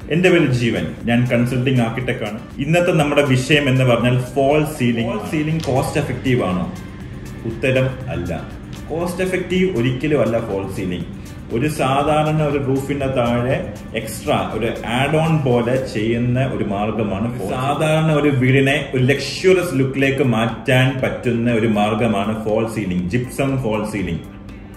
എന്റെ പേര് ജീവൻ ഞാൻ കൺസൾട്ടിംഗ് ആർക്കിടെക്ട് ആണ് ഇന്നത്തെ നമ്മുടെ വിഷയം എന്ന് പറഞ്ഞാൽ fall ceiling ceiling cost effective ആണോ ഉത്തരം അല്ല കോസ്റ്റ് എഫക്റ്റീവ് ഒരിക്കലും അല്ല ഫോൾ സീലിംഗ് ഒരു സാധാരണ ഒരു റൂഫിന്റെ താഴെ എക്സ്ട്രാ ഒരു ആഡ് ഓൺ പോലെ ചെയ്യുന്ന ഒരു മാർഗമാണ് സാധാരണ ഒരു വീടിനെ ഒരു ലക്ഷറിയസ് ലുക്കിലേക്ക് മാറ്റാൻ പറ്റുന്ന ഒരു മാർഗമാണ് fall ceiling gypsum fall ceiling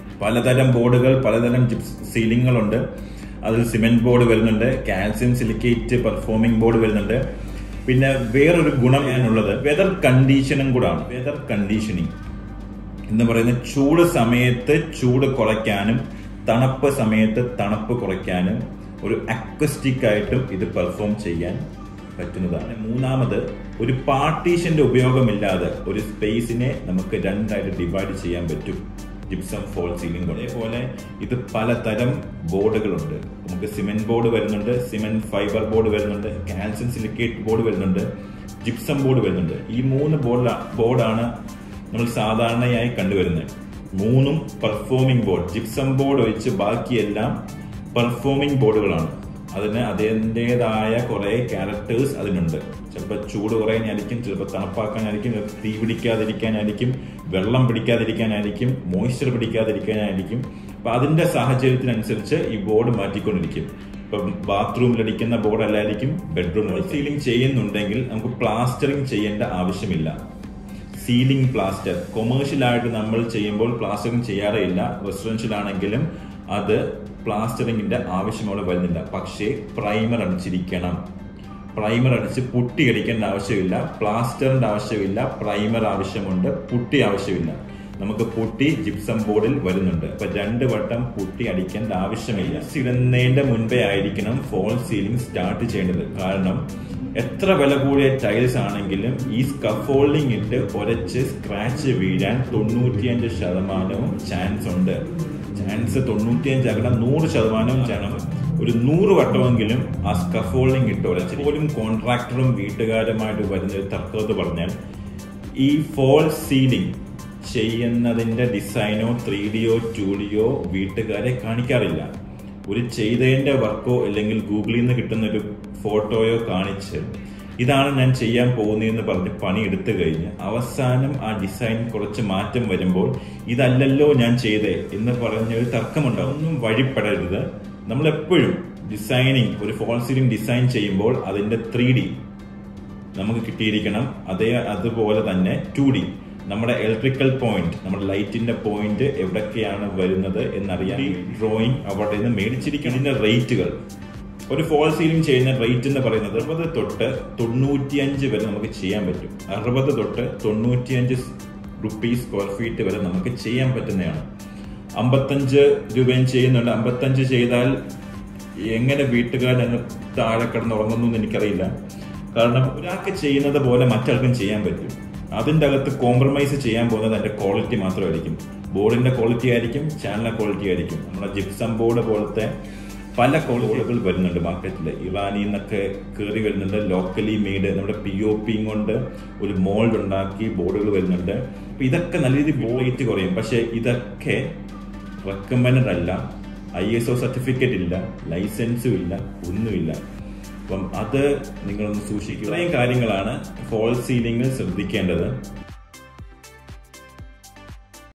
പലതരം ബോർഡുകൾ പലതരം ജിപ്സ് സീലിങ്ങുകളുണ്ട് അതിൽ സിമെന്റ് ബോർഡ് വരുന്നുണ്ട് കാൽസ്യം സിലിക്കേറ്റ് പെർഫോമിംഗ് ബോർഡ് വരുന്നുണ്ട് പിന്നെ വേറൊരു ഗുണം ഞാനുള്ളത് വെതർ കണ്ടീഷനും കൂടാണ് വെതർ കണ്ടീഷനിങ് എന്ന് പറയുന്ന ചൂട് സമയത്ത് ചൂട് കുറയ്ക്കാനും തണുപ്പ് സമയത്ത് തണുപ്പ് കുറയ്ക്കാനും ഒരു അക്വസ്റ്റിക് ആയിട്ടും ഇത് പെർഫോം ചെയ്യാൻ പറ്റുന്നതാണ് മൂന്നാമത് ഒരു പാർട്ടീഷന്റെ ഉപയോഗമില്ലാതെ ഒരു സ്പേസിനെ നമുക്ക് രണ്ടായിട്ട് ഡിവൈഡ് ചെയ്യാൻ പറ്റും ജിപ്സം ഫോൾ സീലിംഗ് അതേപോലെ ഇത് പലതരം ബോർഡുകളുണ്ട് നമുക്ക് സിമെന്റ് ബോർഡ് വരുന്നുണ്ട് സിമെന്റ് ഫൈബർ ബോർഡ് വരുന്നുണ്ട് കാൽസ്യം സിലിക്കേറ്റ് ബോർഡ് വരുന്നുണ്ട് ജിപ്സം ബോർഡ് വരുന്നുണ്ട് ഈ മൂന്ന് ബോർഡ് ബോർഡാണ് നമ്മൾ സാധാരണയായി കണ്ടുവരുന്നത് മൂന്നും പെർഫോമിംഗ് ബോർഡ് ജിപ്സം ബോർഡ് ഒഴിച്ച് ബാക്കിയെല്ലാം പെർഫോമിംഗ് ബോർഡുകളാണ് അതിന് അതിൻ്റെതായ കുറെ ക്യാരക്ടേഴ്സ് അതിനുണ്ട് ചിലപ്പോൾ ചൂട് കുറയാനായിരിക്കും ചിലപ്പോൾ തണുപ്പാക്കാനായിരിക്കും ചിലപ്പോൾ തീ പിടിക്കാതിരിക്കാനായിരിക്കും വെള്ളം പിടിക്കാതിരിക്കാനായിരിക്കും മോയ്സ്ചർ പിടിക്കാതിരിക്കാനായിരിക്കും അപ്പൊ അതിന്റെ സാഹചര്യത്തിനനുസരിച്ച് ഈ ബോർഡ് മാറ്റിക്കൊണ്ടിരിക്കും ഇപ്പം ബാത്റൂമിൽ അടിക്കുന്ന ബോർഡ് അല്ലായിരിക്കും ബെഡ്റൂമിൽ സീലിംഗ് ചെയ്യുന്നുണ്ടെങ്കിൽ നമുക്ക് പ്ലാസ്റ്ററിംഗ് ചെയ്യേണ്ട ആവശ്യമില്ല സീലിംഗ് പ്ലാസ്റ്റർ കൊമേഴ്ഷ്യൽ ആയിട്ട് നമ്മൾ ചെയ്യുമ്പോൾ പ്ലാസ്റ്ററിംഗ് ചെയ്യാറേയില്ല റെസിഡൻഷ്യൽ ആണെങ്കിലും അത് പ്ലാസ്റ്ററിങ്ങിന്റെ ആവശ്യം അവിടെ വരുന്നില്ല പക്ഷേ പ്രൈമർ അടിച്ചിരിക്കണം പ്രൈമർ അടിച്ച് പുട്ടി അടിക്കേണ്ട ആവശ്യമില്ല പ്ലാസ്റ്ററിന്റെ ആവശ്യമില്ല പ്രൈമർ ആവശ്യമുണ്ട് പുട്ടി ആവശ്യമില്ല നമുക്ക് പുട്ടി ജിപ്സം ബോർഡിൽ വരുന്നുണ്ട് അപ്പൊ രണ്ട് വട്ടം പുട്ടി അടിക്കേണ്ട ആവശ്യമില്ല ഇടുന്നതിന്റെ മുൻപേ ആയിരിക്കണം ഫോൾ സീലിംഗ് സ്റ്റാർട്ട് ചെയ്യേണ്ടത് കാരണം എത്ര വില കൂടിയ ടൈൽസ് ആണെങ്കിലും ഈ സ്കഫോൾഡിംഗ് ഇട്ട് ഒരച്ച് സ്ക്രാച്ച് വീഴാൻ തൊണ്ണൂറ്റിയഞ്ച് ശതമാനവും ചാൻസ് ഉണ്ട് ചാൻസ് തൊണ്ണൂറ്റിയഞ്ച് അകലം നൂറ് ശതമാനവും ചാൻസ് ഒരു നൂറ് വട്ടമെങ്കിലും ആ സ്കഫോൾഡിംഗ് ഇട്ട് ഉരച്ച് പോലും കോൺട്രാക്ടറും വീട്ടുകാരുമായിട്ട് വരുന്ന ഒരു തർക്കത്ത് പറഞ്ഞാൽ ഈ ഫോൾ സീലിംഗ് ചെയ്യുന്നതിന്റെ ഡിസൈനോ ത്രീ ഡിയോ ടു ഡിയോ വീട്ടുകാരെ കാണിക്കാറില്ല ഒരു ചെയ്തതിന്റെ വർക്കോ അല്ലെങ്കിൽ ഗൂഗിളിൽ നിന്ന് കിട്ടുന്ന ഒരു ഫോട്ടോയോ കാണിച്ച് ഇതാണ് ഞാൻ ചെയ്യാൻ പോകുന്നതെന്ന് പറഞ്ഞ് പണി എടുത്തു കഴിഞ്ഞ് അവസാനം ആ ഡിസൈൻ കുറച്ച് മാറ്റം വരുമ്പോൾ ഇതല്ലല്ലോ ഞാൻ ചെയ്തേ എന്ന് പറഞ്ഞ ഒരു തർക്കമുണ്ടാവും ഒന്നും വഴിപ്പെടരുത് നമ്മൾ എപ്പോഴും ഡിസൈനിങ് ഒരു ഫോൾ സീലിംഗ് ഡിസൈൻ ചെയ്യുമ്പോൾ അതിന്റെ ത്രീ ഡി നമുക്ക് കിട്ടിയിരിക്കണം അതേ അതുപോലെ തന്നെ ടു ഡി നമ്മുടെ ഇലക്ട്രിക്കൽ പോയിന്റ് നമ്മുടെ ലൈറ്റിന്റെ പോയിന്റ് എവിടൊക്കെയാണ് വരുന്നത് എന്നറിയാൻ ഈ ഡ്രോയിങ് അവിടെ നിന്ന് മേടിച്ചിരിക്കണം ഇതിന്റെ റേറ്റുകൾ ഒരു ഫോൾ സീലിംഗ് ചെയ്യുന്ന റേറ്റ് എന്ന് പറയുന്നത് അറുപത് തൊട്ട് തൊണ്ണൂറ്റിയഞ്ച് വരെ നമുക്ക് ചെയ്യാൻ പറ്റും അറുപത് തൊട്ട് തൊണ്ണൂറ്റിയഞ്ച് റുപ്പീസ് സ്ക്വയർ ഫീറ്റ് വരെ നമുക്ക് ചെയ്യാൻ പറ്റുന്നതാണ് അമ്പത്തഞ്ച് രൂപയും ചെയ്യുന്നുണ്ട് അമ്പത്തഞ്ച് ചെയ്താൽ എങ്ങനെ വീട്ടുകാർ താഴെ കിടന്ന് ഉറങ്ങുന്നു എന്ന് എനിക്കറിയില്ല കാരണം ഒരാൾക്ക് ചെയ്യുന്നത് പോലെ മറ്റാൾക്കും ചെയ്യാൻ പറ്റും അതിൻ്റെ അകത്ത് കോംപ്രമൈസ് ചെയ്യാൻ പോകുന്നത് അതിന്റെ ക്വാളിറ്റി മാത്രമായിരിക്കും ബോർഡിന്റെ ക്വാളിറ്റി ആയിരിക്കും ചാനൽ ക്വാളിറ്റി ആയിരിക്കും നമ്മുടെ ജിപ്സം ബോർഡ് പോലത്തെ പല ക്വാളിറ്റികൾ വരുന്നുണ്ട് മാർക്കറ്റിൽ ഇറാനിൽ നിന്നൊക്കെ കയറി വരുന്നുണ്ട് ലോക്കലി മെയ്ഡ് നമ്മുടെ പി ഒ പിയും കൊണ്ട് ഒരു മോൾഡ് ഉണ്ടാക്കി ബോർഡുകൾ വരുന്നുണ്ട് അപ്പൊ ഇതൊക്കെ നല്ല രീതിയിൽ റേറ്റ് കുറയും പക്ഷെ ഇതൊക്കെ റെക്കമെൻഡ് അല്ല ഐ എസ് ഒ സർട്ടിഫിക്കറ്റ് ഇല്ല ലൈസൻസും ഇല്ല ഒന്നുമില്ല അപ്പം അത് നിങ്ങളൊന്ന് സൂക്ഷിക്കുക ഇത്രയും കാര്യങ്ങളാണ് ഫോൾ സീലിംഗിൽ ശ്രദ്ധിക്കേണ്ടത്